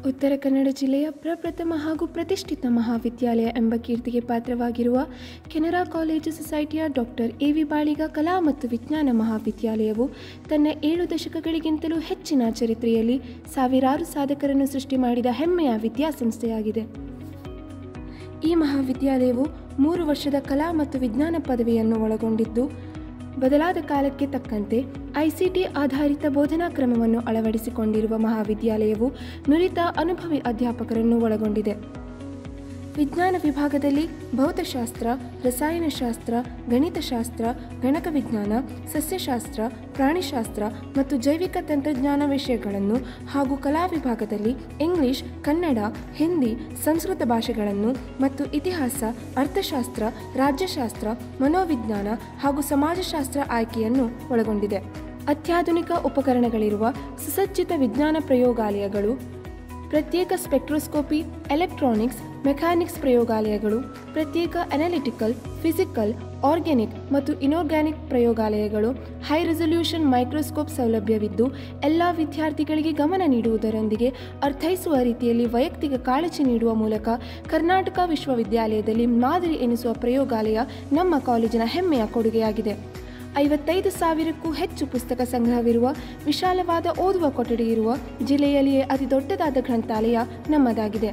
ಉತ್ತರ ಕನ್ನಡ ಜಿಲ್ಲೆಯ ಪ್ರಪ್ರಥಮ ಹಾಗೂ ಪ್ರತಿಷ್ಠಿತ ಮಹಾವಿದ್ಯಾಲಯ ಎಂಬ ಕೀರ್ತಿಗೆ ಪಾತ್ರವಾಗಿರುವ ಕೆನರಾ ಕಾಲೇಜು ಸೊಸೈಟಿಯ ಡಾಕ್ಟರ್ ಎ ವಿ ಬಾಳಿಗ ಕಲಾ ಮತ್ತು ವಿಜ್ಞಾನ ಮಹಾವಿದ್ಯಾಲಯವು ತನ್ನ ಏಳು ದಶಕಗಳಿಗಿಂತಲೂ ಹೆಚ್ಚಿನ ಚರಿತ್ರೆಯಲ್ಲಿ ಸಾವಿರಾರು ಸಾಧಕರನ್ನು ಸೃಷ್ಟಿ ಮಾಡಿದ ಹೆಮ್ಮೆಯ ವಿದ್ಯಾಸಂಸ್ಥೆಯಾಗಿದೆ ಈ ಮಹಾವಿದ್ಯಾಲಯವು ಮೂರು ವರ್ಷದ ಕಲಾ ಮತ್ತು ವಿಜ್ಞಾನ ಪದವಿಯನ್ನು ಒಳಗೊಂಡಿದ್ದು ಬದಲಾದ ಕಾಲಕ್ಕೆ ತಕ್ಕಂತೆ ಐಸಿಟಿ ಆಧಾರಿತ ಬೋಧನಾ ಕ್ರಮವನ್ನು ಅಳವಡಿಸಿಕೊಂಡಿರುವ ಮಹಾವಿದ್ಯಾಲಯವು ನುರಿತ ಅನುಭವಿ ಅಧ್ಯಾಪಕರನ್ನು ಒಳಗೊಂಡಿದೆ ವಿಜ್ಞಾನ ವಿಭಾಗದಲ್ಲಿ ಭೌತಶಾಸ್ತ್ರ ರಸಾಯನಶಾಸ್ತ್ರ ಗಣಿತಶಾಸ್ತ್ರ ಗಣಕ ವಿಜ್ಞಾನ ಸಸ್ಯಶಾಸ್ತ್ರ ಪ್ರಾಣಿಶಾಸ್ತ್ರ ಮತ್ತು ಜೈವಿಕ ತಂತ್ರಜ್ಞಾನ ವಿಷಯಗಳನ್ನು ಹಾಗೂ ಕಲಾ ವಿಭಾಗದಲ್ಲಿ ಇಂಗ್ಲಿಷ್ ಕನ್ನಡ ಹಿಂದಿ ಸಂಸ್ಕೃತ ಭಾಷೆಗಳನ್ನು ಮತ್ತು ಇತಿಹಾಸ ಅರ್ಥಶಾಸ್ತ್ರ ರಾಜ್ಯಶಾಸ್ತ್ರ ಮನೋವಿಜ್ಞಾನ ಹಾಗೂ ಸಮಾಜಶಾಸ್ತ್ರ ಆಯ್ಕೆಯನ್ನು ಒಳಗೊಂಡಿದೆ ಅತ್ಯಾಧುನಿಕ ಉಪಕರಣಗಳಿರುವ ಸುಸಜ್ಜಿತ ವಿಜ್ಞಾನ ಪ್ರಯೋಗಾಲಯಗಳು ಪ್ರತ್ಯೇಕ ಸ್ಪೆಕ್ಟ್ರೋಸ್ಕೋಪಿ ಎಲೆಕ್ಟ್ರಾನಿಕ್ಸ್ ಮೆಕ್ಯಾನಿಕ್ಸ್ ಪ್ರಯೋಗಾಲಯಗಳು ಪ್ರತ್ಯೇಕ ಅನಾಲಿಟಿಕಲ್ ಫಿಸಿಕಲ್ ಆರ್ಗ್ಯಾನಿಕ್ ಮತ್ತು ಇನೋರ್ಗ್ಯಾನಿಕ್ ಪ್ರಯೋಗಾಲಯಗಳು ಹೈ ರೆಸೊಲ್ಯೂಷನ್ ಮೈಕ್ರೋಸ್ಕೋಪ್ ಸೌಲಭ್ಯವಿದ್ದು ಎಲ್ಲ ವಿದ್ಯಾರ್ಥಿಗಳಿಗೆ ಗಮನ ನೀಡುವುದರೊಂದಿಗೆ ಅರ್ಥೈಸುವ ರೀತಿಯಲ್ಲಿ ವೈಯಕ್ತಿಕ ಕಾಳಜಿ ನೀಡುವ ಮೂಲಕ ಕರ್ನಾಟಕ ವಿಶ್ವವಿದ್ಯಾಲಯದಲ್ಲಿ ಮಾದರಿ ಎನಿಸುವ ಪ್ರಯೋಗಾಲಯ ನಮ್ಮ ಕಾಲೇಜಿನ ಹೆಮ್ಮೆಯ ಕೊಡುಗೆಯಾಗಿದೆ ಐವತ್ತೈದು ಸಾವಿರಕ್ಕೂ ಹೆಚ್ಚು ಪುಸ್ತಕ ಸಂಗ್ರಹವಿರುವ ವಿಶಾಲವಾದ ಓದುವ ಕೊಠಡಿ ಇರುವ ಜಿಲ್ಲೆಯಲ್ಲಿಯೇ ಅತಿ ದೊಡ್ಡದಾದ ಗ್ರಂಥಾಲಯ ನಮ್ಮದಾಗಿದೆ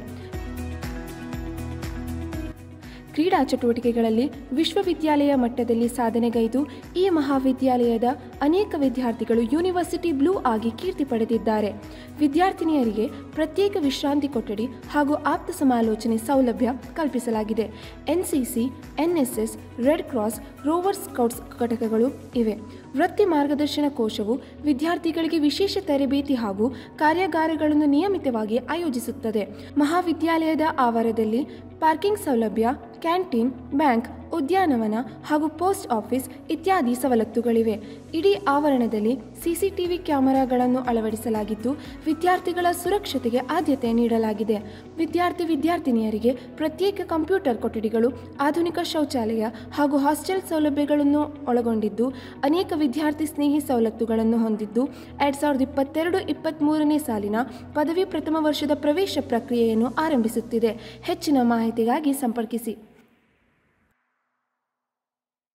ಕ್ರೀಡಾ ಚಟುವಟಿಕೆಗಳಲ್ಲಿ ವಿಶ್ವವಿದ್ಯಾಲಯ ಮಟ್ಟದಲ್ಲಿ ಸಾಧನೆಗೈದು ಈ ಮಹಾವಿದ್ಯಾಲಯದ ಅನೇಕ ವಿದ್ಯಾರ್ಥಿಗಳು ಯೂನಿವರ್ಸಿಟಿ ಬ್ಲೂ ಆಗಿ ಕೀರ್ತಿ ಪಡೆದಿದ್ದಾರೆ ವಿದ್ಯಾರ್ಥಿನಿಯರಿಗೆ ಪ್ರತ್ಯೇಕ ವಿಶ್ರಾಂತಿ ಕೊಠಡಿ ಹಾಗೂ ಆಪ್ತ ಸಮಾಲೋಚನೆ ಸೌಲಭ್ಯ ಕಲ್ಪಿಸಲಾಗಿದೆ NCC NSS red cross rover scouts ಘಟಕಗಳು ಇವೆ ವೃತ್ತಿ ಮಾರ್ಗದರ್ಶನ ಕೋಶವು ವಿದ್ಯಾರ್ಥಿಗಳಿಗೆ ವಿಶೇಷ ತರಬೇತಿ ಹಾಗೂ ಕಾರ್ಯಾಗಾರಗಳನ್ನು ನಿಯಮಿತವಾಗಿ ಆಯೋಜಿಸುತ್ತದೆ ಮಹಾವಿದ್ಯಾಲಯದ ಆವರಣದಲ್ಲಿ ಪಾರ್ಕಿಂಗ್ ಸೌಲಭ್ಯ ಕ್ಯಾಂಟೀನ್ ಬ್ಯಾಂಕ್ ಉದ್ಯಾನವನ ಹಾಗೂ ಪೋಸ್ಟ್ ಆಫೀಸ್ ಇತ್ಯಾದಿ ಸವಲತ್ತುಗಳಿವೆ ಇಡೀ ಆವರಣದಲ್ಲಿ ಸಿಸಿಟಿವಿ ಕ್ಯಾಮೆರಾಗಳನ್ನು ಅಳವಡಿಸಲಾಗಿದ್ದು ವಿದ್ಯಾರ್ಥಿಗಳ ಸುರಕ್ಷತೆಗೆ ಆದ್ಯತೆ ನೀಡಲಾಗಿದೆ ವಿದ್ಯಾರ್ಥಿ ವಿದ್ಯಾರ್ಥಿನಿಯರಿಗೆ ಪ್ರತ್ಯೇಕ ಕಂಪ್ಯೂಟರ್ ಕೊಠಡಿಗಳು ಆಧುನಿಕ ಶೌಚಾಲಯ ಹಾಗೂ ಹಾಸ್ಟೆಲ್ ಸೌಲಭ್ಯಗಳನ್ನು ಒಳಗೊಂಡಿದ್ದು ಅನೇಕ ವಿದ್ಯಾರ್ಥಿ ಸ್ನೇಹಿ ಸವಲತ್ತುಗಳನ್ನು ಹೊಂದಿದ್ದು ಎರಡ್ ಸಾವಿರದ ಇಪ್ಪತ್ತೆರಡು ಇಪ್ಪತ್ತ್ಮೂರನೇ ಸಾಲಿನ ಪದವಿ ಪ್ರಥಮ ವರ್ಷದ ಪ್ರವೇಶ ಪ್ರಕ್ರಿಯೆಯನ್ನು ಆರಂಭಿಸುತ್ತಿದೆ ಹೆಚ್ಚಿನ ಮಾಹಿತಿಗಾಗಿ ಸಂಪರ್ಕಿಸಿ